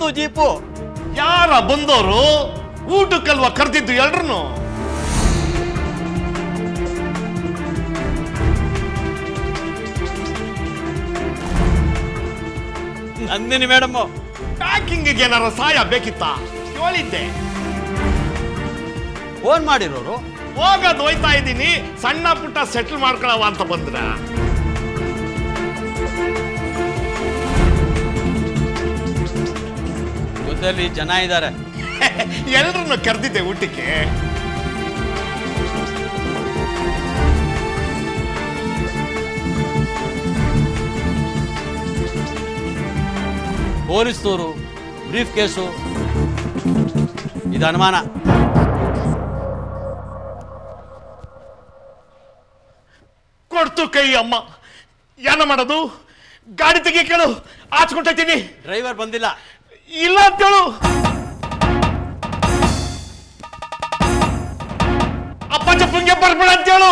ನಮ್ದು ಜೀಪು ಯಾರ ಬಂದವರು ಊಟಕ್ಕಲ್ವಾ ಕರೆದಿದ್ದು ಎಲ್ರನ್ನು ನಂದಿನಿ ಮೇಡಮ್ ಪ್ಯಾಕಿಂಗ್ಗೆ ಏನಾರ ಸಹಾಯ ಬೇಕಿತ್ತಾ ಹೇಳಿದ್ದೆ ಫೋನ್ ಮಾಡಿರೋರು ಹೋಗೋದು ಹೋಯ್ತಾ ಇದ್ದೀನಿ ಸಣ್ಣ ಪುಟ್ಟ ಸೆಟ್ಲ್ ಮಾಡ್ಕೊಳವ ಅಂತ ಬಂದ್ರ ಜೊತೆಲಿ ಜನ ಇದ್ದಾರೆ ಎಲ್ರನ್ನು ಕರೆದಿದ್ದೆ ಊಟಕ್ಕೆ ಪೊಲೀಸ್ನವರು ಬ್ರೀಫ್ ಕೇಸು ಇದು ಅನುಮಾನ ಕೊಡ್ತು ಕೈ ಅಮ್ಮ ಏನ ಮಾಡೋದು ಗಾಡಿ ತೆಗಿ ಕೇಳು ಆಚ್ಕೊಟ್ಟೈತೀನಿ ಡ್ರೈವರ್ ಬಂದಿಲ್ಲ ಇಲ್ಲ ಅಂತೇಳು ಅಪ್ಪ ಚಪ್ಪಂಗೆ ಬರ್ಬೇಡ ಅಂತೇಳು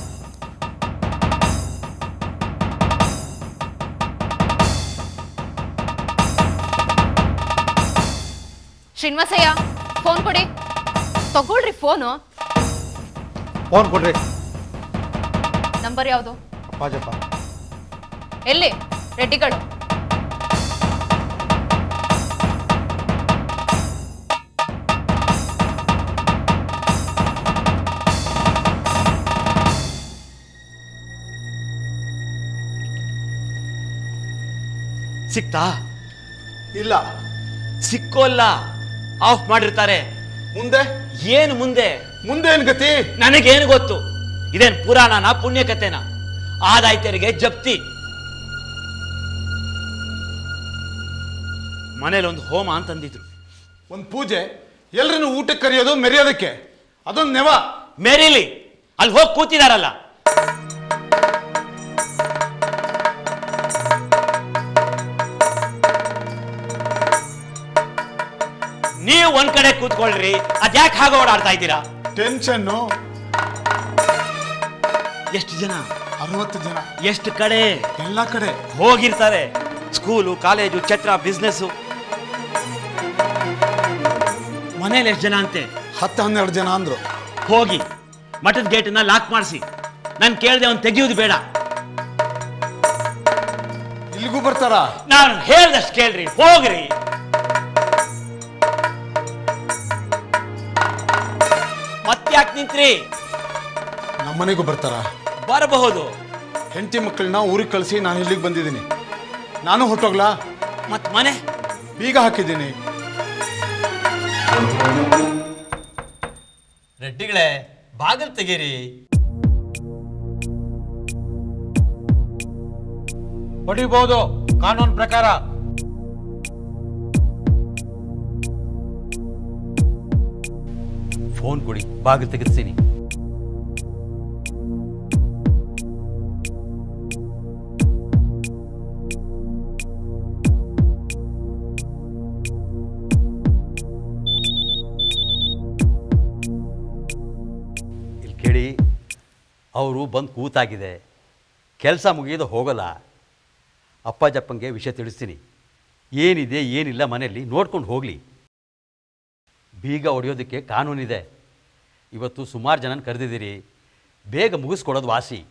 ಶ್ರೀನಿವಾಸಯ್ಯ ಫೋನ್ ಕೊಡಿ ತಗೊಳ್ರಿ ಫೋನು ಫೋನ್ ಕೊಡ್ರಿ ನಂಬರ್ ಯಾವುದು ಅಪ್ಪಾಜಪ್ಪ ಎಲ್ಲಿ ರೆಡ್ಡಿಗಳು ಸಿಕ್ತಾ ಇಲ್ಲ ಸಿಕ್ಕೋಲ್ಲ ಆಫ್ ಮಾಡಿರ್ತಾರೆ ಮುಂದೆ ಏನು ಮುಂದೆ ಮುಂದೆ ಏನ್ ಗತಿ ನನಗೇನು ಗೊತ್ತು ಇದೇನ್ ಪುರಾಣನ ಪುಣ್ಯಕಥೆನ ಆದಾಯ್ತರಿಗೆ ಜಪ್ತಿ ಮನೇಲಿ ಒಂದು ಹೋಮ ಅಂತಂದಿದ್ರು ಒಂದ್ ಪೂಜೆ ಎಲ್ರನ್ನು ಊಟಕ್ಕೆ ಕರೆಯೋದು ಮೆರೆಯೋದಕ್ಕೆ ಅದೊಂದು ನೆವ ಮೇರಿಲಿ ಅಲ್ಲಿ ಹೋಗಿ ಕೂತಿದಾರಲ್ಲ ನೀವು ಒಂದ್ ಕಡೆ ಕೂತ್ಕೊಳ್ರಿ ಅದ್ಯಾಕೆ ಹಾಗೆ ಓಡಾಡ್ತಾ ಇದ್ದೀರಾ ಟೆನ್ಷನ್ನು ಎಷ್ಟು ಜನ ಅರವತ್ತು ಜನ ಎಷ್ಟು ಕಡೆ ಎಲ್ಲ ಕಡೆ ಹೋಗಿರ್ತಾರೆ ಸ್ಕೂಲು ಕಾಲೇಜು ಛತ್ರ ಬಿಸ್ನೆಸ್ಸು ಮನೇಲಿ ಎಷ್ಟು ಜನ ಅಂತೆ ಹತ್ತು ಹನ್ನೆರಡು ಜನ ಅಂದ್ರು ಹೋಗಿ ಮಠದ ಗೇಟನ್ನ ಲಾಕ್ ಮಾಡಿಸಿ ನಾನು ಕೇಳಿದೆ ಅವ್ನು ತೆಗೆಯೋದು ಬೇಡ ಇಲ್ಲಿಗೂ ಬರ್ತಾರ ನಾನು ಹೇಳ್ದಷ್ಟು ಕೇಳ್ರಿ ಹೋಗ್ರಿ ಮತ್ತ್ಯಾಕ್ ನಿಂತ್ರಿ ನಮ್ಮನೆಗೂ ಬರ್ತಾರ ಬರಬಹುದು ಹೆಂಡತಿ ಮಕ್ಕಳನ್ನ ಊರಿಗೆ ಕಳಿಸಿ ನಾನು ಇಲ್ಲಿಗೆ ಬಂದಿದ್ದೀನಿ ನಾನು ಹೊಟ್ಟೋಗ್ಲಾ ಮತ್ ಮನೆ ಬೀಗ ಹಾಕಿದ್ದೀನಿ ರೆಡ್ಡಿಗಳೇ ಬಾಗಿಲು ತೆಗೀರಿ ಹೊಡಿಬಹುದು ಕಾನೂನು ಪ್ರಕಾರ ಫೋನ್ ಕೊಡಿ ಬಾಗಿಲು ತೆಗೆಸ್ತೀನಿ ಇಲ್ಲಿ ಕೇಳಿ ಅವರು ಬಂದು ಕೂತಾಗಿದೆ ಕೆಲಸ ಮುಗಿಯೋದು ಹೋಗಲ್ಲ ಅಪ್ಪಾಜಪ್ಪಂಗೆ ವಿಷಯ ತಿಳಿಸ್ತೀನಿ ಏನಿದೆ ಏನಿಲ್ಲ ಮನೆಯಲ್ಲಿ ನೋಡ್ಕೊಂಡು ಹೋಗಲಿ ಬೀಗ ಹೊಡೆಯೋದಕ್ಕೆ ಕಾನೂನಿದೆ ಇವತ್ತು ಸುಮಾರು ಜನನ ಕರೆದಿದ್ದೀರಿ ಬೇಗ ಮುಗಿಸ್ಕೊಡೋದು ವಾಸಿ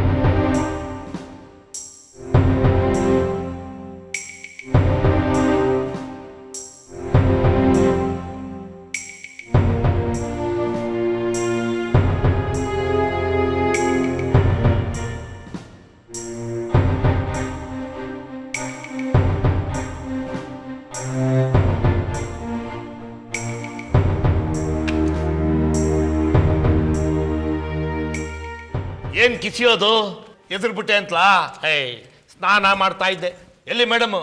ಏನ್ ಕಿಸಿಯೋದು ಎದುರ್ಬಿಟ್ಟೆ ಅಂತಲಾ ಹೇ ಸ್ನಾನ ಮಾಡ್ತಾ ಇದ್ದೆ ಎಲ್ಲಿ ಮೇಡಮ್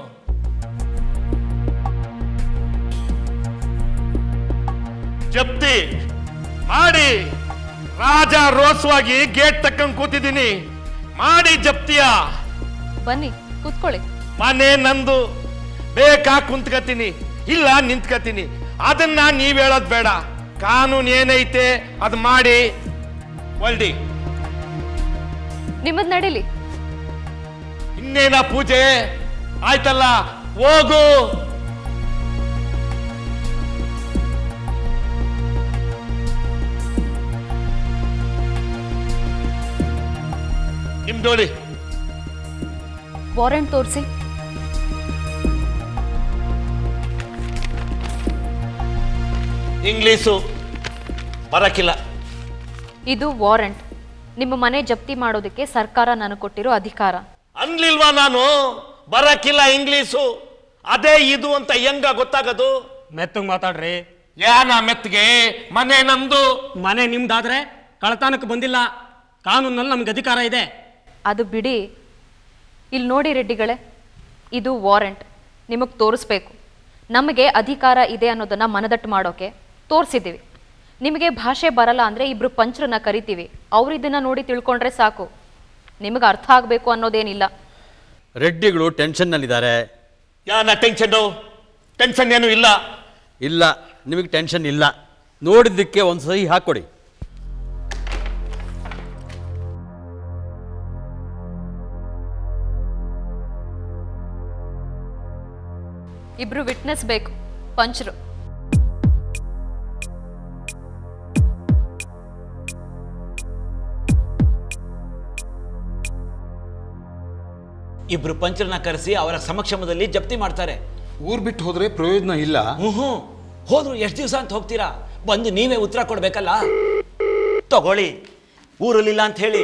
ಜಪ್ತಿ ಮಾಡಿ ರಾಜ ರೋಸವಾಗಿ ಗೇಟ್ ತಕ್ಕಂಗ್ ಕೂತಿದ್ದೀನಿ ಮಾಡಿ ಜಪ್ತಿಯ ಬನ್ನಿ ಕೂತ್ಕೊಳ್ಳಿ ಮನೆ ನಂದು ಬೇಕಾ ಕುಂತ್ಕತೀನಿ ಇಲ್ಲ ನಿಂತ್ಕತೀನಿ ಅದನ್ನ ನೀವ್ ಹೇಳೋದ್ ಬೇಡ ಕಾನೂನು ಏನೈತೆ ಅದ್ ಮಾಡಿ ಒಲ್ಡಿ ನಿಮ್ಮದ್ ನಡೀಲಿ ಇನ್ನೇನ ಪೂಜೆ ಆಯ್ತಲ್ಲ ಹೋಗು ಮುಂದೋಳಿ ವಾರೆಂಟ್ ತೋರಿಸಿ ಇಂಗ್ಲೀಷು ಬರಕಿಲ್ಲ ಇದು ವಾರೆಂಟ್ ನಿಮ್ಮ ಮನೆ ಜಪ್ತಿ ಮಾಡೋದಕ್ಕೆ ಸರ್ಕಾರ ನನಗೆ ಕೊಟ್ಟಿರೋ ಅಧಿಕಾರ ಅನ್ಲಿಲ್ವಾ ನಾನು ಬರಕಿಲ್ಲ ಇಂಗ್ಲೀಷು ಅದೇ ಇದು ಅಂತ ಹೆಂಗ ಗೊತ್ತಾಗದು ಮೆತ್ತಗ್ ಮಾತಾಡ್ರಿ ಯಾನ ಮೆತ್ಗೆ ಮನೆ ನಮ್ದು ಮನೆ ನಿಮ್ದಾದ್ರೆ ಕಳತನಕ್ಕೆ ಬಂದಿಲ್ಲ ಕಾನೂನಲ್ಲಿ ನಮ್ಗೆ ಅಧಿಕಾರ ಇದೆ ಅದು ಬಿಡಿ ಇಲ್ಲಿ ನೋಡಿ ರೆಡ್ಡಿಗಳೇ ಇದು ವಾರೆಂಟ್ ನಿಮಗೆ ತೋರಿಸ್ಬೇಕು ನಮಗೆ ಅಧಿಕಾರ ಇದೆ ಅನ್ನೋದನ್ನ ಮನದಟ್ಟು ಮಾಡೋಕೆ ತೋರಿಸಿದ್ದೀವಿ ನಿಮಗೆ ಭಾಷೆ ಬರಲ್ಲ ಅಂದರೆ ಇಬ್ರು ಪಂಚರನ್ನ ಕರಿತೀವಿ ಅವ್ರು ಇದನ್ನ ನೋಡಿ ತಿಳ್ಕೊಂಡ್ರೆ ಸಾಕು ನಿಮಗೆ ಅರ್ಥ ಆಗಬೇಕು ಅನ್ನೋದೇನಿಲ್ಲ ರೆಡ್ಡಿಗಳು ಟೆನ್ಷನ್ನಲ್ಲಿದ್ದಾರೆ ಯಾನ ಟೆನ್ಷನ್ ಟೆನ್ಷನ್ ಏನು ಇಲ್ಲ ಇಲ್ಲ ನಿಮಗೆ ಟೆನ್ಷನ್ ಇಲ್ಲ ನೋಡಿದ್ದಕ್ಕೆ ಒಂದು ಸಹಿ ಹಾಕ್ಕೊಡಿ ಇಬ್ರು ವಿಟ್ನೆಸ್ ಬೇಕು ಪಂಚರು ಇಬ್ರು ಪಂಚರನ್ನ ಕರೆಸಿ ಅವರ ಸಮಕ್ಷಮದಲ್ಲಿ ಜಪ್ತಿ ಮಾಡ್ತಾರೆ ಊರ್ ಬಿಟ್ಟು ಹೋದ್ರೆ ಪ್ರಯೋಜನ ಇಲ್ಲ ಹ್ಞೂ ಹ್ಞೂ ಹೋದ್ರು ಎಷ್ಟು ದಿವಸ ಅಂತ ಹೋಗ್ತೀರಾ ಬಂದು ನೀವೇ ಉತ್ತರ ಕೊಡ್ಬೇಕಲ್ಲ ತಗೊಳ್ಳಿ ಊರಲ್ಲಿಲ್ಲ ಅಂತ ಹೇಳಿ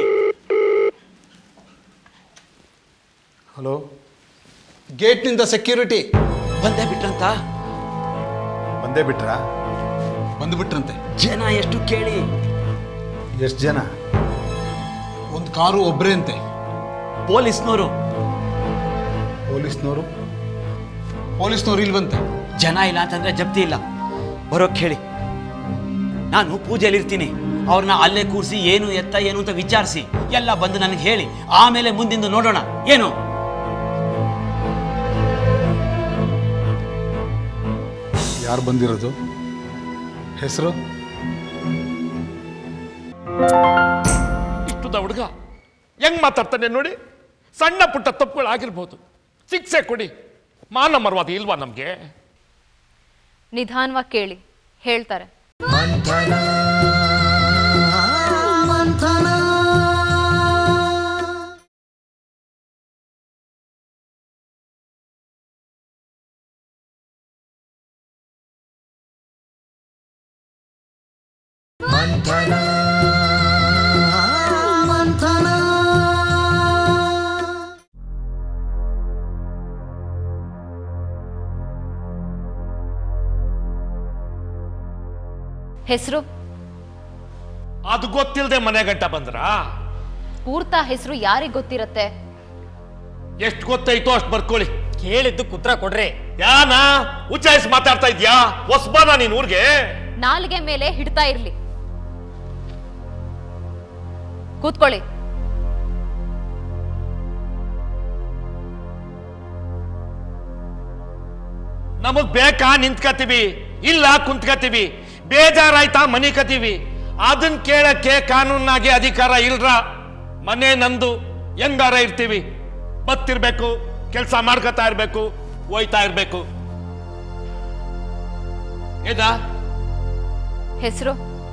ಹಲೋ ಗೇಟ್ನಿಂದ ಸೆಕ್ಯೂರಿಟಿ ಬಂದೇ ಬಿಟ್ರಂತ ಬಂದೇ ಬಿಟ್ರಾ ಬಂದ್ಬಿಟ್ರಂತೆ ಜನ ಎಷ್ಟು ಕೇಳಿ ಎಷ್ಟು ಜನ ಒಂದು ಕಾರು ಒಬ್ಬರೇ ಅಂತೆ ಪೊಲೀಸ್ನವರು ಪೊಲೀಸ್ನವರು ಪೊಲೀಸ್ನವ್ರು ಇಲ್ವಂತೆ ಜನ ಇಲ್ಲ ಅಂತಂದ್ರೆ ಜಪ್ತಿ ಇಲ್ಲ ಬರೋಕ್ ಹೇಳಿ ನಾನು ಪೂಜೆಯಲ್ಲಿ ಇರ್ತೀನಿ ಅವ್ರನ್ನ ಅಲ್ಲೇ ಕೂರಿಸಿ ಏನು ಎತ್ತ ಏನು ಅಂತ ವಿಚಾರಿಸಿ ಎಲ್ಲ ಬಂದು ನನಗೆ ಹೇಳಿ ಆಮೇಲೆ ಮುಂದಿಂದು ನೋಡೋಣ ಏನು ಯಾರು ಬಂದಿರೋದು ಹೆಸರು ಇಷ್ಟುದ ಹುಡುಗ ಹೆಂಗ್ ಮಾತಾಡ್ತಾನೆ ನೋಡಿ ಸಣ್ಣ ಪುಟ್ಟ ತಪ್ಪುಗಳು ಆಗಿರ್ಬೋದು ಶಿಕ್ಷೆ ಕೊಡಿ ಮಾನ ಮರ್ವಾದ ಇಲ್ವಾ ನಮ್ಗೆ ನಿಧಾನವಾಗಿ ಕೇಳಿ ಹೇಳ್ತಾರೆ ಹೆಸರು ಅದು ಗೊತ್ತಿಲ್ಲದೆ ಮನೆ ಗಂಟ ಬಂದ್ರಾ ಪೂರ್ತ ಹೆಸರು ಯಾರಿಗೆ ಗೊತ್ತಿರತ್ತೆ ಎಷ್ಟು ಗೊತ್ತಾಯ್ತೋ ಅಷ್ಟು ಬರ್ಕೊಳ್ಳಿ ಕೇಳಿದ್ದು ಕುತ್ರ ಕೊಡ್ರಿ ಯಾನ ಉಚ್ಚಾಯಿಸಿ ಮಾತಾಡ್ತಾ ಇದ್ಯಾ ಹೊಸ್ಬಾನ ನೀನ್ ಊರ್ಗೆ ನಾಲ್ಗೆ ಮೇಲೆ ಹಿಡ್ತಾ ಇರ್ಲಿ ಕೂತ್ಕೊಳ್ಳಿ ನಮಗ್ ಬೇಕಾ ನಿಂತ್ಕತೀವಿ ಇಲ್ಲ ಕುಂತ್ಕತೀವಿ ಬೇಜಾರಾಯ್ತಾ ಮನಿ ಕತೀವಿ ಅದನ್ ಕೇಳಕ್ಕೆ ಕಾನೂನಾಗಿ ಅಧಿಕಾರ ಇಲ್ರ ಮನೆ ನಂದು ಹೆಂಗಾರ ಇರ್ತೀವಿ ಬತ್ತಿರ್ಬೇಕು ಕೆಲಸ ಮಾಡ್ಕೊತಾ ಇರ್ಬೇಕು ಹೋಯ್ತಾ ಇರ್ಬೇಕು ಏದಾ ಹೆಸರು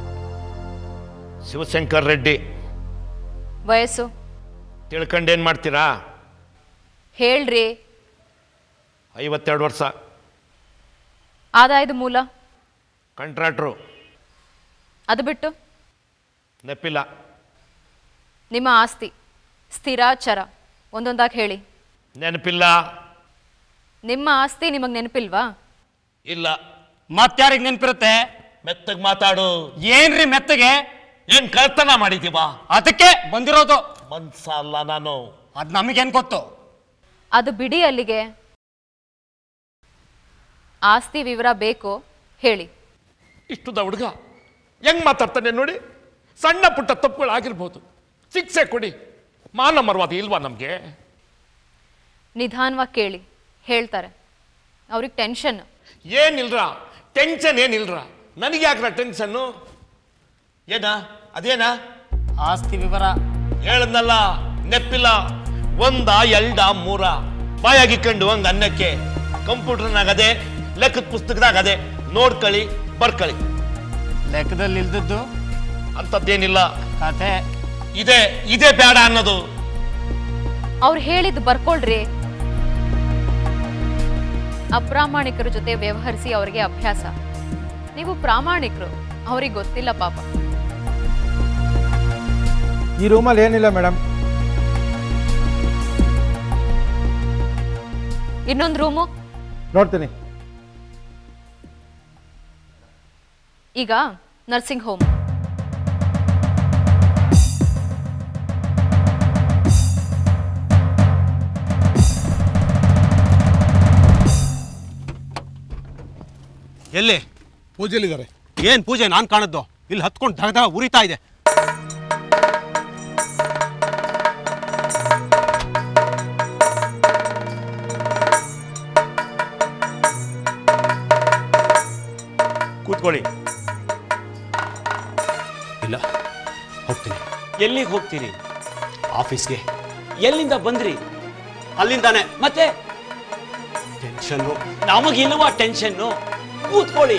ಶಿವಶಂಕರ್ ರೆಡ್ಡಿ ವಯಸ್ಸು ತಿಳ್ಕೊಂಡೇನ್ ಮಾಡ್ತೀರಾ ಹೇಳ್ರಿ ಐವತ್ತೆರಡು ವರ್ಷ ಆದಾಯದ ಮೂಲ ಕಾಂಟ್ರಾಕ್ಟ್ರು ಅದು ಬಿಟ್ಟು ನೆಪ್ಪಿಲ್ಲ ನಿಮ್ಮ ಆಸ್ತಿ ಸ್ಥಿರ ಚರ ಒಂದೊಂದಾಗಿ ಹೇಳಿ ನೆನಪಿಲ್ಲ ನಿಮ್ಮ ಆಸ್ತಿ ನಿಮಗೆ ನೆನಪಿಲ್ವಾ ಇಲ್ಲ ಮತ್ತಾರಿಗೆ ನೆನ್ಪಿರುತ್ತೆ ಮೆತ್ತಗ್ ಮಾತಾಡು ಏನ್ರಿ ಮೆತ್ತಗೆ ಏನ್ ಕಳ್ತನ ಮಾಡಿದೀವಾ ಅದಕ್ಕೆ ಬಂದಿರೋದು ಮನ್ಸ ಅಲ್ಲ ನಾನು ಅದ್ ನಮಗೇನ್ ಗೊತ್ತು ಅದು ಬಿಡಿ ಅಲ್ಲಿಗೆ ಆಸ್ತಿ ವಿವರ ಬೇಕು ಹೇಳಿ ಇಷ್ಟುದ ಹುಡುಗ ಹೆಂಗ್ ಮಾತಾಡ್ತಾನೆ ನೋಡಿ ಸಣ್ಣ ಪುಟ್ಟ ತಪ್ಪುಗಳು ಆಗಿರ್ಬೋದು ಶಿಕ್ಷೆ ಕೊಡಿ ಮಾನ ಮರ್ವಾದ ಇಲ್ವಾ ನಮ್ಗೆ ನಿಧಾನವಾಗಿ ಕೇಳಿ ಹೇಳ್ತಾರೆ ಅವ್ರಿಗೆ ಟೆನ್ಷನ್ ಏನಿಲ್ರ ಟೆನ್ಷನ್ ಏನಿಲ್ರ ನನಗೆ ಯಾಕ್ರ ಟೆನ್ಷನ್ನು ಏನ ಅದೇನಾ ಆಸ್ತಿ ವಿವರ ಹೇಳದ್ನಲ್ಲ ನೆಪ್ಪಿಲ್ಲ ಒಂದ ಎಲ್ಡ ಮೂರ ಬಾಯಾಗಿಕೊಂಡು ಒಂದ್ ಅನ್ನಕ್ಕೆ ಕಂಪ್ಯೂಟರ್ನಾಗ ಅದೇ ಲೆಕ್ಕದ ಪುಸ್ತಕದಾಗ ಅದೇ ನೋಡ್ಕೊಳ್ಳಿ ಬರ್ಕೊಳ್ಳಿ ಲೆಕ್ಕದಲ್ಲಿ ಇಲ್ದದ್ದು ಅಂಥದ್ದೇನಿಲ್ಲ ಕಥೆ ಇದೆ ಇದೇ ಬೇಡ ಅನ್ನೋದು ಅವ್ರು ಹೇಳಿದ್ ಬರ್ಕೊಳ್ರಿ ಅಪ್ರಾಮಾಣಿಕರ ಜೊತೆ ವ್ಯವಹರಿಸಿ ಅವ್ರಿಗೆ ಅಭ್ಯಾಸ ನೀವು ಪ್ರಾಮಾಣಿಕರು ಅವ್ರಿಗೆ ಗೊತ್ತಿಲ್ಲ ಪಾಪ ಈ ರೂಮಲ್ಲಿ ಏನಿಲ್ಲ ಮೇಡಮ್ ಇನ್ನೊಂದು ರೂಮು ನೋಡ್ತೀನಿ ಈಗ ನರ್ಸಿಂಗ್ ಹೋಮ್ ಎಲ್ಲಿ ಪೂಜೆಲಿದ್ದಾರೆ ಏನ್ ಪೂಜೆ ನಾನ್ ಕಾಣದ್ದು ಇಲ್ಲಿ ಹತ್ಕೊಂಡು ಧಗ ಧಗ ಉರಿತಾ ಇದೆ ಕೂತ್ಕೊಳ್ಳಿ ಇಲ್ಲ ಹೋಗ್ತೀನಿ ಎಲ್ಲಿಗೆ ಹೋಗ್ತೀರಿ ಆಫೀಸ್ಗೆ ಎಲ್ಲಿಂದ ಬಂದ್ರಿ ಅಲ್ಲಿಂದಾನೆ ಮತ್ತೆ ಟೆನ್ಷನ್ನು ನಮಗಿಲ್ವಾ ಟೆನ್ಷನ್ನು ಕೂತ್ಕೊಳ್ಳಿ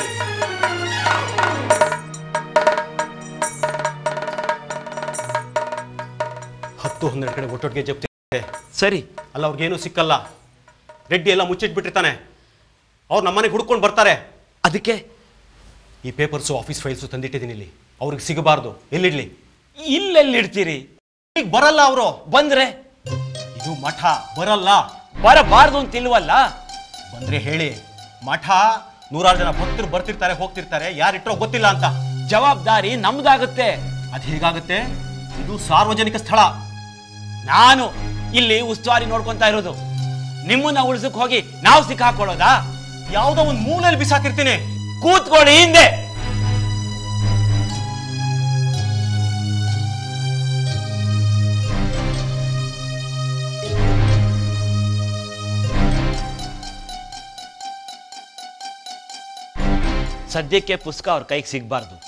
ಹತ್ತು ಹನ್ನೆರಡು ಕಡೆ ಒಟ್ಟೊಟ್ಟಿಗೆ ಜಪ್ತಿ ಸರಿ ಅಲ್ಲ ಅವ್ರಿಗೇನು ಸಿಕ್ಕಲ್ಲ ರೆಡ್ಡಿ ಎಲ್ಲ ಮುಚ್ಚಿಟ್ಬಿಟ್ಟಿರ್ತಾನೆ ಅವ್ರು ನಮ್ಮನೆಗೆ ಹುಡ್ಕೊಂಡು ಬರ್ತಾರೆ ಅದಕ್ಕೆ ಈ ಪೇಪರ್ಸು ಆಫೀಸ್ ಫೈಲ್ಸು ತಂದಿಟ್ಟಿದ್ದೀನಿ ಇಲ್ಲಿ ಅವ್ರಿಗೆ ಸಿಗಬಾರ್ದು ಎಲ್ಲಿಡ್ಲಿ ಇಲ್ಲೆಲ್ಲಿಡ್ತೀರಿ ಈಗ ಬರಲ್ಲ ಅವರು ಬಂದ್ರೆ ಇದು ಮಠ ಬರಲ್ಲ ಬರಬಾರ್ದು ಅಂತಿಲ್ವಲ್ಲ ಬಂದ್ರೆ ಹೇಳಿ ಮಠ ನೂರಾರು ಜನ ಭಕ್ತರು ಬರ್ತಿರ್ತಾರೆ ಹೋಗ್ತಿರ್ತಾರೆ ಯಾರಿಟ್ರೋ ಗೊತ್ತಿಲ್ಲ ಅಂತ ಜವಾಬ್ದಾರಿ ನಮ್ದಾಗುತ್ತೆ ಅದು ಹೇಗಾಗುತ್ತೆ ಇದು ಸಾರ್ವಜನಿಕ ಸ್ಥಳ ನಾನು ಇಲ್ಲಿ ಉಸ್ತುವಾರಿ ನೋಡ್ಕೊಂತ ಇರೋದು ನಿಮ್ಮನ್ನ ಉಳಿಸಕ್ ಹೋಗಿ ನಾವು ಸಿಕ್ಕಾಕೊಳ್ಳೋದಾ ಯಾವುದೋ ಒಂದು ಮೂಲೆಯಲ್ಲಿ ಬಿಸಾಕಿರ್ತೀನಿ ಕೂತ್ಕೊಳ್ಳಿ ಹಿಂದೆ ಸದ್ಯಕ್ಕೆ ಪುಸ್ತಕ ಅವ್ರ ಕೈಗೆ ಸಿಗಬಾರ್ದು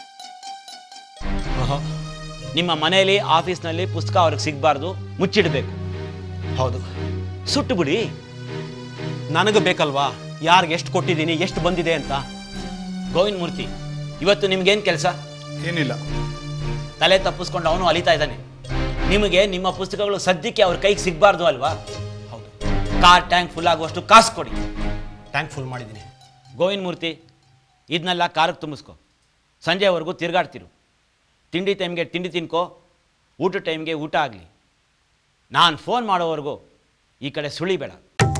ನಿಮ್ಮ ಮನೆಯಲ್ಲಿ ಆಫೀಸ್ನಲ್ಲಿ ಪುಸ್ತಕ ಅವ್ರಿಗೆ ಸಿಗಬಾರ್ದು ಮುಚ್ಚಿಡಬೇಕು ಹೌದು ಸುಟ್ಟು ಬಿಡಿ ನನಗೆ ಬೇಕಲ್ವಾ ಯಾರಿಗೆ ಎಷ್ಟು ಕೊಟ್ಟಿದ್ದೀನಿ ಎಷ್ಟು ಬಂದಿದೆ ಅಂತ ಗೋವಿಂದ ಮೂರ್ತಿ ಇವತ್ತು ನಿಮ್ಗೇನ್ ಕೆಲಸ ಏನಿಲ್ಲ ತಲೆ ತಪ್ಪಿಸ್ಕೊಂಡು ಅವನು ಅಲಿತಾ ಇದ್ದಾನೆ ನಿಮಗೆ ನಿಮ್ಮ ಪುಸ್ತಕಗಳು ಸದ್ಯಕ್ಕೆ ಅವ್ರ ಕೈಗೆ ಸಿಗಬಾರ್ದು ಅಲ್ವಾ ಹೌದು ಕಾರ್ ಟ್ಯಾಂಕ್ ಫುಲ್ ಆಗುವಷ್ಟು ಕಾಸು ಕೊಡಿ ಟ್ಯಾಂಕ್ ಫುಲ್ ಮಾಡಿದ್ದೀನಿ ಗೋವಿಂದ ಮೂರ್ತಿ ಇದನ್ನೆಲ್ಲ ಕಾರಿಗೆ ತುಂಬಿಸ್ಕೊ ಸಂಜೆವರೆಗೂ ತಿರುಗಾಡ್ತಿರು ತಿಂಡಿ ಟೈಮ್ಗೆ ತಿಂಡಿ ತಿನ್ಕೋ ಊಟ ಟೈಮ್ಗೆ ಊಟ ಆಗಲಿ ನಾನು ಫೋನ್ ಮಾಡೋವರೆಗೂ ಈ ಕಡೆ ಸುಳಿಬೇಡ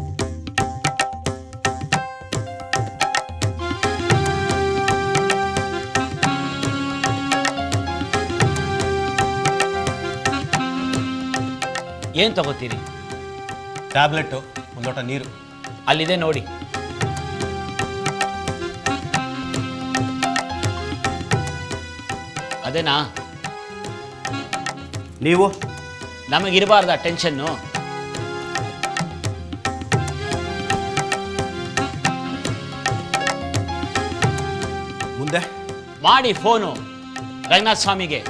ಏನು ತಗೋತೀರಿ ಟ್ಯಾಬ್ಲೆಟ್ಟು ಒಂದು ಲೋಟ ನೀರು ಅಲ್ಲಿದೆ ನೋಡಿ ಅದೇನಾ ನೀವು ನಮಗಿರಬಾರ್ದ ಟೆನ್ಷನ್ನು ಮುಂದೆ ಮಾಡಿ ಫೋನು ರಂಗನಾಥ ಸ್ವಾಮಿಗೆ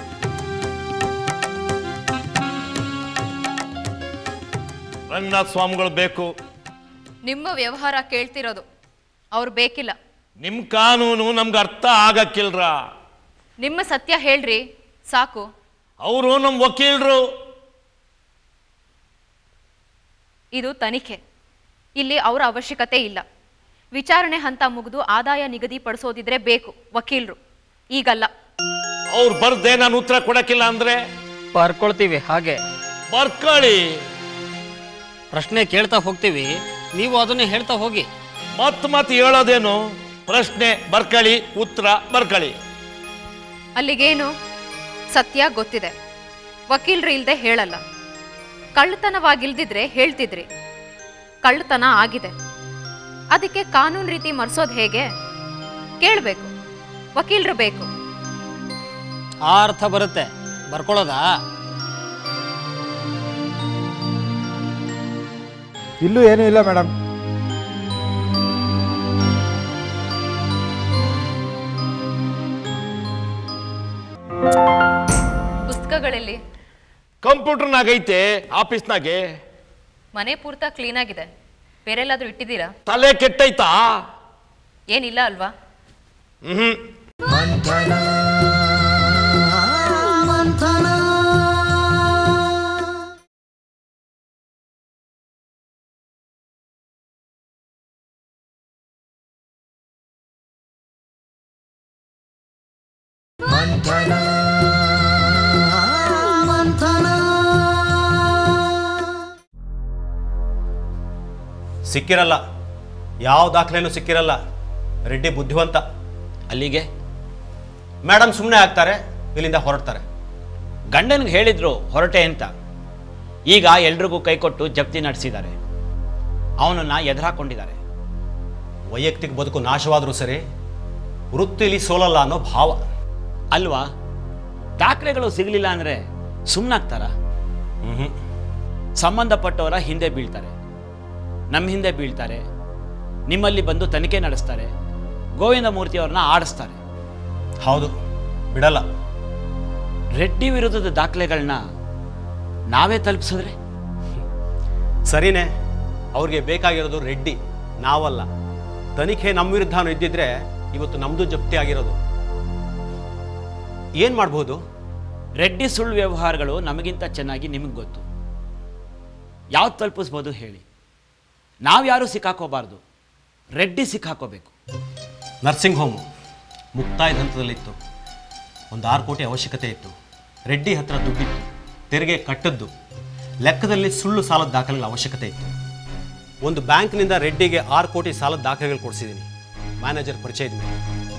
ರಂಗನಾಥ ಸ್ವಾಮಿಗಳು ಬೇಕು ನಿಮ್ಮ ವ್ಯವಹಾರ ಕೇಳ್ತಿರೋದು ಅವ್ರು ಬೇಕಿಲ್ಲ ನಿಮ್ ಕಾನೂನು ನಮ್ಗೆ ಅರ್ಥ ಆಗಕ್ಕಿಲ್ರ ನಿಮ್ಮ ಸತ್ಯ ಹೇಳ್ರಿ ಸಾಕು ಅವರು ನಮ್ಮ ವಕೀಲರು ಇದು ತನಿಖೆ ಇಲ್ಲಿ ಅವರ ಅವಶ್ಯಕತೆ ಇಲ್ಲ ವಿಚಾರಣೆ ಹಂತ ಮುಗಿದು ಆದಾಯ ನಿಗದಿಪಡಿಸೋದಿದ್ರೆ ಬೇಕು ವಕೀಲರು ಈಗಲ್ಲ ಅವ್ರು ಬರ್ದೆ ನಾನು ಉತ್ತರ ಕೊಡಕ್ಕಿಲ್ಲ ಅಂದ್ರೆ ಬರ್ಕೊಳ್ತೀವಿ ಹಾಗೆ ಬರ್ಕೊಳ್ಳಿ ಪ್ರಶ್ನೆ ಕೇಳ್ತಾ ಹೋಗ್ತೀವಿ ನೀವು ಅದನ್ನೇ ಹೇಳ್ತಾ ಹೋಗಿ ಮತ್ ಮತ್ ಹೇಳೋದೇನು ಪ್ರಶ್ನೆ ಬರ್ಕೊಳ್ಳಿ ಉತ್ತರ ಬರ್ಕೊಳ್ಳಿ ಅಲ್ಲಿಗೇನು ಸತ್ಯ ಗೊತ್ತಿದೆ ವಕೀಲರು ಇಲ್ದೆ ಹೇಳಲ್ಲ ಕಳ್ಳತನವಾಗಿಲ್ದಿದ್ರೆ ಹೇಳ್ತಿದ್ರಿ ಕಳ್ಳತನ ಆಗಿದೆ ಅದಕ್ಕೆ ಕಾನೂನು ರೀತಿ ಮರ್ಸೋದು ಹೇಗೆ ಕೇಳಬೇಕು ವಕೀಲರು ಬೇಕು ಆ ಅರ್ಥ ಬರುತ್ತೆ ಬರ್ಕೊಳ್ಳೋದಾ ಇಲ್ಲೂ ಏನೂ ಇಲ್ಲ ಮೇಡಮ್ ಪುಸ್ತಕಗಳಲ್ಲಿ ಕಂಪ್ಯೂಟರ್ನಾಗೈತೆ ಆಫೀಸ್ನಾಗೆ ಮನೆ ಪೂರ್ತ ಕ್ಲೀನ್ ಆಗಿದೆ ಬೇರೆಲ್ಲಾದ್ರೂ ಇಟ್ಟಿದ್ದೀರಾ ತಲೆ ಕೆಟ್ಟೈತಾ ಏನಿಲ್ಲ ಅಲ್ವಾ ಹ್ಮ್ ಸಿಕ್ಕಿರಲ್ಲ ಯಾವ ದಾಖಲೆನೂ ಸಿಕ್ಕಿರಲ್ಲ ರೆಡ್ಡಿ ಬುದ್ಧಿವಂತ ಅಲ್ಲಿಗೆ ಮೇಡಮ್ ಸುಮ್ಮನೆ ಆಗ್ತಾರೆ ಇಲ್ಲಿಂದ ಹೊರಡ್ತಾರೆ ಗಂಡನಿಗೆ ಹೇಳಿದ್ರು ಹೊರಟೆ ಅಂತ ಈಗ ಎಲ್ರಿಗೂ ಕೈ ಕೊಟ್ಟು ಜಪ್ತಿ ನಡೆಸಿದ್ದಾರೆ ಅವನನ್ನ ಎದುರಾಕೊಂಡಿದ್ದಾರೆ ವೈಯಕ್ತಿಕ ಬದುಕು ನಾಶವಾದರೂ ಸರಿ ವೃತ್ತಿಲಿ ಸೋಲಲ್ಲ ಅನ್ನೋ ಭಾವ ಅಲ್ವಾ ದಾಖಲೆಗಳು ಸಿಗಲಿಲ್ಲ ಅಂದರೆ ಸುಮ್ಮನಾಗ್ತಾರ ಸಂಬಂಧಪಟ್ಟವರ ಹಿಂದೆ ಬೀಳ್ತಾರೆ ನಮ್ಮ ಹಿಂದೆ ಬೀಳ್ತಾರೆ ನಿಮ್ಮಲ್ಲಿ ಬಂದು ತನಿಖೆ ನಡೆಸ್ತಾರೆ ಗೋವಿಂದ ಮೂರ್ತಿಯವ್ರನ್ನ ಆಡಿಸ್ತಾರೆ ಹೌದು ಬಿಡಲ್ಲ ರೆಡ್ಡಿ ವಿರುದ್ಧದ ದಾಖಲೆಗಳನ್ನ ನಾವೇ ತಲುಪಿಸಿದ್ರೆ ಸರಿನೇ ಅವ್ರಿಗೆ ಬೇಕಾಗಿರೋದು ರೆಡ್ಡಿ ನಾವಲ್ಲ ತನಿಖೆ ನಮ್ಮ ವಿರುದ್ಧನೂ ಇದ್ದಿದ್ರೆ ಇವತ್ತು ನಮ್ಮದು ಜಪ್ತಿ ಆಗಿರೋದು ಏನು ಮಾಡ್ಬೋದು ರೆಡ್ಡಿ ಸುಳ್ಳು ವ್ಯವಹಾರಗಳು ನಮಗಿಂತ ಚೆನ್ನಾಗಿ ನಿಮಗೆ ಗೊತ್ತು ಯಾವ್ದು ತಲುಪಿಸ್ಬೋದು ಹೇಳಿ ನಾವ್ಯಾರೂ ಸಿಕ್ಕಾಕೋಬಾರ್ದು ರೆಡ್ಡಿ ಸಿಕ್ಕಾಕೋಬೇಕು ನರ್ಸಿಂಗ್ ಹೋಮು ಮುಕ್ತಾಯದ ಹಂತದಲ್ಲಿತ್ತು ಒಂದು ಆರು ಕೋಟಿ ಅವಶ್ಯಕತೆ ಇತ್ತು ರೆಡ್ಡಿ ಹತ್ರ ದುಡ್ಡಿತ್ತು ತೆರಿಗೆ ಕಟ್ಟದ್ದು ಲೆಕ್ಕದಲ್ಲಿ ಸುಳ್ಳು ಸಾಲದ ದಾಖಲೆಗಳ ಅವಶ್ಯಕತೆ ಇತ್ತು ಒಂದು ಬ್ಯಾಂಕ್ನಿಂದ ರೆಡ್ಡಿಗೆ ಆರು ಕೋಟಿ ಸಾಲದ ದಾಖಲೆಗಳು ಕೊಡಿಸಿದ್ದೀನಿ ಮ್ಯಾನೇಜರ್ ಪರಿಚಯದ ಮೇಲೆ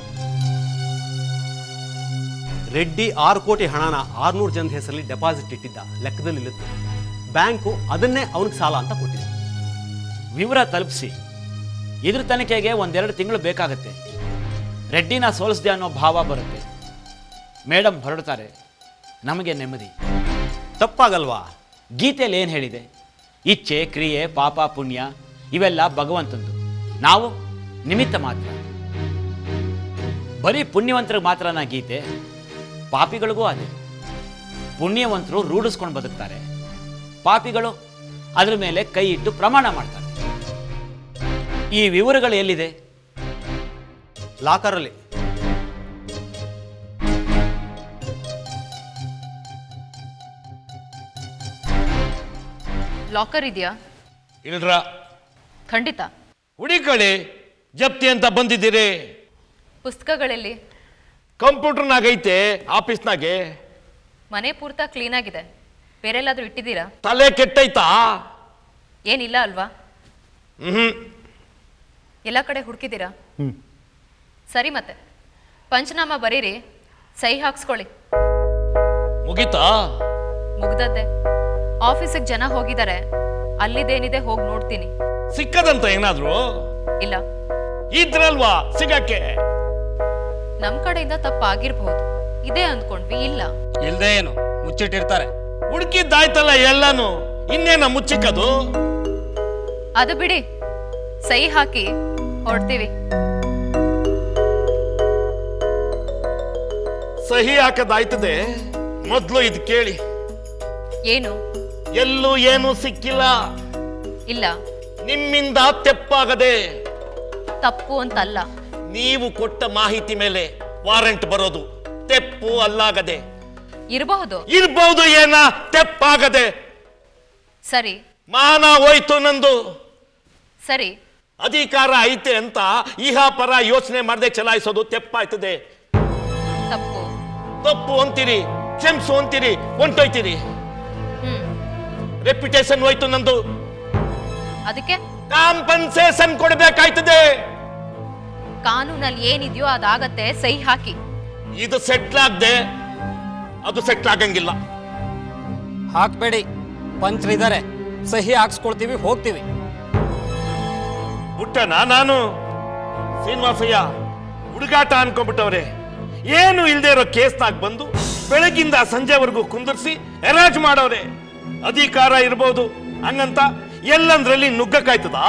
ರೆಡ್ಡಿ ಆರು ಕೋಟಿ ಹಣನ ಆರುನೂರು ಜನದ ಹೆಸರಲ್ಲಿ ಡೆಪಾಸಿಟ್ ಇಟ್ಟಿದ್ದ ಲೆಕ್ಕದಲ್ಲಿ ಇಲ್ಲಿತ್ತು ಬ್ಯಾಂಕು ಅದನ್ನೇ ಅವನಿಗೆ ಸಾಲ ಅಂತ ಕೊಟ್ಟಿದೆ ವಿವರ ತಲುಪಿಸಿ ಇದ್ರ ತನಿಖೆಗೆ ಒಂದೆರಡು ತಿಂಗಳು ಬೇಕಾಗತ್ತೆ ರೆಡ್ಡಿನ ಸೋಲಿಸ್ದೆ ಅನ್ನೋ ಭಾವ ಬರುತ್ತೆ ಮೇಡಮ್ ಹೊರಡ್ತಾರೆ ನಮಗೆ ನೆಮ್ಮದಿ ತಪ್ಪಾಗಲ್ವಾ ಗೀತೆಯಲ್ಲಿ ಏನು ಹೇಳಿದೆ ಇಚ್ಛೆ ಕ್ರಿಯೆ ಪಾಪ ಪುಣ್ಯ ಇವೆಲ್ಲ ಭಗವಂತಂದು ನಾವು ನಿಮಿತ್ತ ಮಾತ್ರ ಬರೀ ಪುಣ್ಯವಂತರಿಗೆ ಮಾತ್ರನ ಗೀತೆ ಪಾಪಿಗಳಿಗೂ ಅದೇ ಪುಣ್ಯವಂತರು ರೂಢಿಸ್ಕೊಂಡು ಬದುಕ್ತಾರೆ ಪಾಪಿಗಳು ಅದ್ರ ಮೇಲೆ ಕೈ ಇಟ್ಟು ಪ್ರಮಾಣ ಮಾಡ್ತಾರೆ ಈ ವಿವರಗಳು ಎಲ್ಲಿದೆ ಲಾಕರಲ್ಲಿ ಲಾಕರ್ ಇದೆಯಾ ಇಲ್ರ ಖಂಡಿತ ಹುಡಿಕಳಿ ಜಪ್ತಿ ಅಂತ ಬಂದಿದ್ದೀರಿ ಪುಸ್ತಕಗಳಲ್ಲಿ ಕಂಪ್ಯೂಟರ್ನಾಗೈತೆ ಆಫೀಸ್ನಾಗೆ ಮನೆ ಪೂರ್ತ ಕ್ಲೀನ್ ಆಗಿದೆ ಬೇರೆ ಎಲ್ಲಾದ್ರೂ ಇಟ್ಟಿದ್ದೀರಾ ತಲೆ ಕೆಟ್ಟೈತಾ ಏನಿಲ್ಲ ಅಲ್ವಾ ಹ್ಮ್ ಎಲ್ಲ ಕಡೆ ಹುಡುಕಿದ್ದೀರಾ ಸರಿ ಮತ್ತೆ ಪಂಚನಾಮ ಬರೀರಿ ಸಹಿ ಹಾಕ್ಸ್ಕೊಳ್ಳಿ ಮುಗೀತಾ ಮುಗ್ದದ್ದೆ ಆಫೀಸಿಗೆ ಜನ ಹೋಗಿದ್ದಾರೆ ಅಲ್ಲಿದೇನಿದೆ ಹೋಗಿ ನೋಡ್ತೀನಿ ಸಿಕ್ಕದಂತ ಏನಾದ್ರು ಇಲ್ಲ ಇದ್ರಲ್ವಾ ಸಿಗಕ್ಕೆ ನಮ್ ಕಡೆಯಿಂದ ತಪ್ಪಾಗಿರ್ಬಹುದು ಇದೆ ಅಂದ್ಕೊಂಡ್ವಿ ಇಲ್ಲ ಇಲ್ದೇ ಏನು ಮುಚ್ಚಿಟ್ಟಿರ್ತಾರೆ ಹುಡುಕಿದ್ದಾಯ್ತಲ್ಲ ಎಲ್ಲಾನು ಇನ್ನೇನ ಮುಚ್ಚಿಕ್ಕದು ಅದು ಬಿಡಿ ಸಹಿ ಹಾಕಿ ಹೊರಡ್ತೀವಿ ಸಹಿ ಹಾಕದಾಯ್ತದೆ ಮೊದ್ಲು ಇದು ಕೇಳಿ ಏನು ಎಲ್ಲೂ ಏನು ಸಿಕ್ಕಿಲ್ಲ ಇಲ್ಲ ನಿಮ್ಮಿಂದ ತೆಪ್ಪಾಗದೆ ತಪ್ಪು ಅಂತಲ್ಲ ನೀವು ಕೊಟ್ಟ ಮಾಹಿತಿ ಮೇಲೆ ವಾರೆಂಟ್ ಬರೋದು ತೆಪ್ಪು ಅಲ್ಲಾಗದೆ ಇರಬಹುದು ಇರ್ಬಹುದು ಏನ ತೆಪ್ಪಾಗದೆ ಸರಿ ಮಾನ ಹೋಯ್ತು ನಂದು ಸರಿ ಅಧಿಕಾರ ಐತೆ ಅಂತ ಇಹ ಪರ ಯೋಚನೆ ಮಾಡದೆ ಚಲಾಯಿಸೋದು ತೆಪ್ಪಾಯ್ತದೆ ತಪ್ಪು ತಪ್ಪು ಅಂತೀರಿ ಕ್ಷಮಿಸು ಅಂತೀರಿ ಹೊಂಟೋಯ್ತೀರಿ ಹ್ಮ್ ರೆಪ್ಯುಟೇಷನ್ ಹೋಯ್ತು ನಂದು ಅದಕ್ಕೆ ಕಾಂಪನ್ಸೇಷನ್ ಕೊಡ್ಬೇಕಾಯ್ತದೆ ಕಾನೂನಲ್ಲಿ ಏನಿದೆಯೋ ಅದಾಗತ್ತೆ ಸಹಿ ಹಾಕಿ ಇದು ಸೆಟ್ಲ್ ಆಗದೆ ಅದು ಸೆಟ್ಲ್ ಆಗಂಗಿಲ್ಲ ಹಾಕ್ಬೇಡಿ ಪಂಚ್ರಿದ್ದಾರೆ ಸಹಿ ಹಾಕ್ಸ್ಕೊಳ್ತೀವಿ ಹೋಗ್ತೀವಿ ಹುಟ್ಟನ ನಾನು ಶ್ರೀನಿವಾಸಯ್ಯ ಹುಡುಗಾಟ ಅನ್ಕೊಂಡ್ಬಿಟ್ಟವ್ರೆ ಏನು ಇಲ್ದೇ ಇರೋ ಕೇಸ್ನಾಗ ಬಂದು ಬೆಳಗಿಂದ ಸಂಜೆವರೆಗೂ ಕುಂದರ್ಸಿ ಎರಾಜ್ ಮಾಡವ್ರೆ ಅಧಿಕಾರ ಇರ್ಬೋದು ಹಂಗಂತ ಎಲ್ಲಂದ್ರಲ್ಲಿ ನುಗ್ಗಕ್ಕಾಯ್ತದ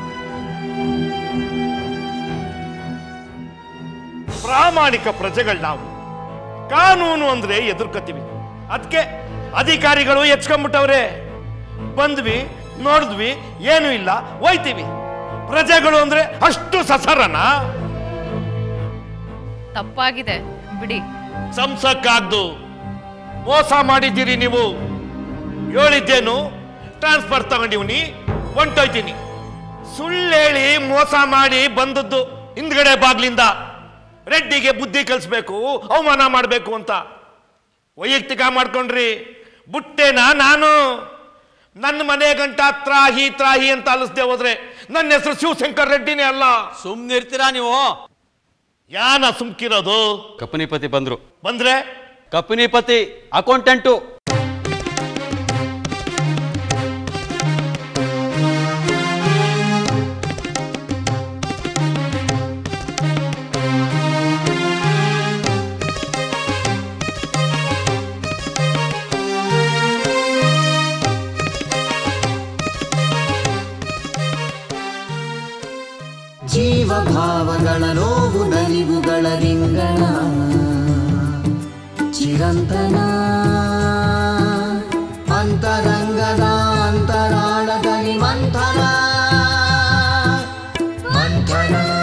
ಪ್ರಾಮಾಣಿಕ ಪ್ರಜೆಗಳು ನಾವು ಕಾನೂನು ಅಂದ್ರೆ ಎದುರ್ಕತ್ತೀವಿ ಅದಕ್ಕೆ ಅಧಿಕಾರಿಗಳು ಎಚ್ಕೊಂಡ್ಬಿಟ್ಟವ್ರೆ ಬಂದ್ವಿ ನೋಡಿದ್ವಿ ಏನು ಇಲ್ಲ ಹೋಯ್ತೀವಿ ಪ್ರಜೆಗಳು ಅಂದ್ರೆ ಅಷ್ಟು ಸಸರನ ತಪ್ಪಾಗಿದೆ ಬಿಡಿ ಸಂಸಕ್ಕಾಗ್ದು ಮೋಸ ಮಾಡಿದ್ದೀರಿ ನೀವು ಹೇಳಿದ್ದೇನು ಟ್ರಾನ್ಸ್ಫರ್ ತಗೊಂಡಿವ್ನಿ ಹೊಂಟೋಯ್ತೀನಿ ಸುಳ್ಳು ಹೇಳಿ ಮೋಸ ಮಾಡಿ ಬಂದದ್ದು ಹಿಂದ್ಗಡೆ ಬಾಗ್ಲಿಂದ ರೆಡ್ಡಿಗೆ ಬುದ್ಧಿ ಕಲಿಸ್ಬೇಕು ಅವಮಾನ ಮಾಡಬೇಕು ಅಂತ ವೈಯಕ್ತಿಕ ಮಾಡ್ಕೊಂಡ್ರಿ ಬುಟ್ಟೆನಾ ನಾನು ನನ್ನ ಮನೆ ಗಂಟ ತ್ರಾಹಿ ತ್ರಾಹಿ ಅಂತ ಅಲಿಸ್ದೆ ಹೋದ್ರೆ ನನ್ನ ಹೆಸರು ಶಿವಶಂಕರ್ ರೆಡ್ಡಿನೇ ಅಲ್ಲ ಸುಮ್ಮನಿರ್ತೀರಾ ನೀವು ಯಾನ ಸುಮ್ಕಿರೋದು ಕಪನಿಪತಿ ಬಂದ್ರು ಬಂದ್ರೆ ಕಪನಿಪತಿ ಅಕೌಂಟೆಂಟು ಜೀವಭಾವಗಳ ನೋವು ನಲಿವುಗಳ ರಿಂಗಣ ಚಿರಂತನ ಅಂತರಂಗದ ಅಂತರಾಳದಲ್ಲಿ ಮಂಥನ ಮಂಥನ